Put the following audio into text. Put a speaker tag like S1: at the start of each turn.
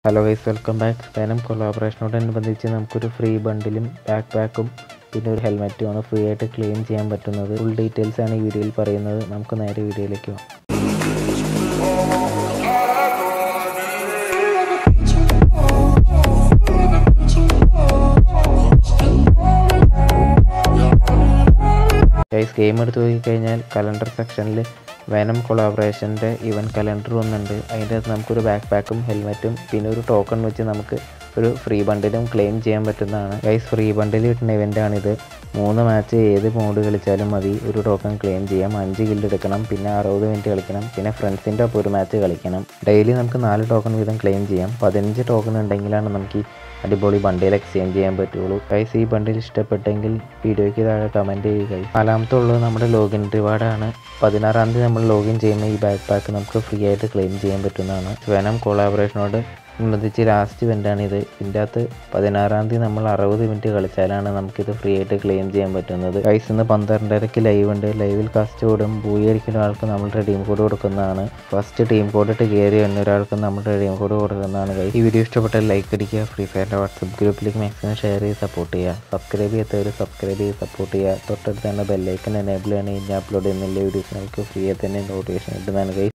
S1: hello guys welcome back venom കൊളാബറേഷനോടനുബന്ധിച്ച് നമുക്കൊരു free ബണ്ടിലും back പാക്കും പിന്നെ ഒരു ഹെൽമെറ്റുമാണ് ഫ്രീ ആയിട്ട് ക്ലെയിം ചെയ്യാൻ പറ്റുന്നത് ഫുൾ ഡീറ്റെയിൽസ് ആണ് ഈ വീഡിയോയിൽ പറയുന്നത് നമുക്ക് നേരെ വീഡിയോയിലേക്ക് പോകാം ഗൈസ് ഗെയിം എടുത്ത് നോക്കിക്കഴിഞ്ഞാൽ കലണ്ടർ സെക്ഷനിൽ വെനം കൊളാബറേഷൻ്റെ ഇവൻറ്റ് കലണ്ടർ ഒന്നുണ്ട് അതിൻ്റെ അകത്ത് നമുക്കൊരു ബാക്ക് പാക്കും ഹെൽമെറ്റും പിന്നെ ഒരു ടോക്കൺ വെച്ച് നമുക്ക് ഒരു ഫ്രീ ബണ്ടിലും ക്ലെയിം ചെയ്യാൻ പറ്റുന്നതാണ് ഗൈസ് ഫ്രീ ബണ്ടിൽ കിട്ടുന്ന ഇവൻ്റാണിത് മൂന്ന് മാച്ച് ഏത് മോഡ് കളിച്ചാലും മതി ഒരു ടോക്കൺ ക്ലെയിം ചെയ്യാം അഞ്ച് കില്ല് എടുക്കണം പിന്നെ അറുപത് മിനിറ്റ് കളിക്കണം പിന്നെ ഫ്രണ്ട്സിൻ്റെ ഒപ്പം ഒരു മാച്ച് കളിക്കണം ഡെയിലി നമുക്ക് നാല് ടോക്കൺ വീതം ക്ലെയിം ചെയ്യാം പതിനഞ്ച് ടോക്കൺ ഉണ്ടെങ്കിലാണ് നമുക്ക് ഈ അടിപൊളി ബണ്ടിൽ എക്സ്ചേഞ്ച് ചെയ്യാൻ പറ്റുള്ളൂ ഗൈസ് ഈ ബണ്ടിൽ ഇഷ്ടപ്പെട്ടെങ്കിൽ വീഡിയോയ്ക്ക് താഴെ കമൻറ്റ് ചെയ്യുക നാലാമത്തെ ഉള്ളത് നമ്മുടെ ലോഗിൻ റിവാർഡാണ് പതിനാറാം തീയതി നമ്മൾ ലോഗിൻ ചെയ്യുന്ന ഈ ബാക്ക് പാക്ക് നമുക്ക് ഫ്രീ ആയിട്ട് ക്ലെയിം ചെയ്യാൻ പറ്റുന്നതാണ് വെനം കൊളാബറേഷനോട് അനുബന്ധിച്ച് ലാസ്റ്റ് ഇവൻ്റാണ് ഇത് ഇതിൻ്റെ അകത്ത് പതിനാറാം തീയതി നമ്മൾ അറുപത് മിനിറ്റ് കളിച്ചാലാണ് നമുക്കിത് ഫ്രീ ആയിട്ട് ക്ലെയിം ചെയ്യാൻ പറ്റുന്നത് ഗൈസ് ഇന്ന് പന്ത്രണ്ടരയ്ക്ക് ലൈവ് ഉണ്ട് ലൈവിൽ കാസ്റ്റ് കോഡും ഭൂരിക്കുന്ന ഒരാൾക്ക് നമ്മൾ റെഡീം കോഡ് കൊടുക്കുന്നതാണ് ഫസ്റ്റ് ടീം കോഡ് ഇട്ട് കയറി വരുന്ന ഒരാൾക്ക് നമ്മൾ റെഡീം കോഡ് കൊടുക്കുന്നതാണ് ഗൈസ് ഈ വീഡിയോ ഇഷ്ടപ്പെട്ടാൽ ലൈക്ക് അടിക്കുക ഫ്രീ ഫയറിൻ്റെ വാട്സപ്പ് ഗ്രൂപ്പിലേക്ക് മാക്സിമം ഷെയർ ചെയ്ത് സപ്പോർട്ട് ചെയ്യുക സബ്സ്ക്രൈബ് ചെയ്യാത്തവർ സബ്സ്ക്രൈബ് ചെയ്ത് സപ്പോർട്ട് ചെയ്യുക തൊട്ടടുത്ത് തന്നെ ബെല്ലൈക്കൻ എനേബിൾ ചെയ്യണമെങ്കിൽ ഞാൻ അപ്ലോഡ് ചെയ്യുന്ന എല്ലാ വീഡിയോസ് നിങ്ങൾക്ക് ഫ്രീ ആയി തന്നെ നോട്ടിഫിക്കേഷൻ കിട്ടുന്നതാണ് ഗൈസ്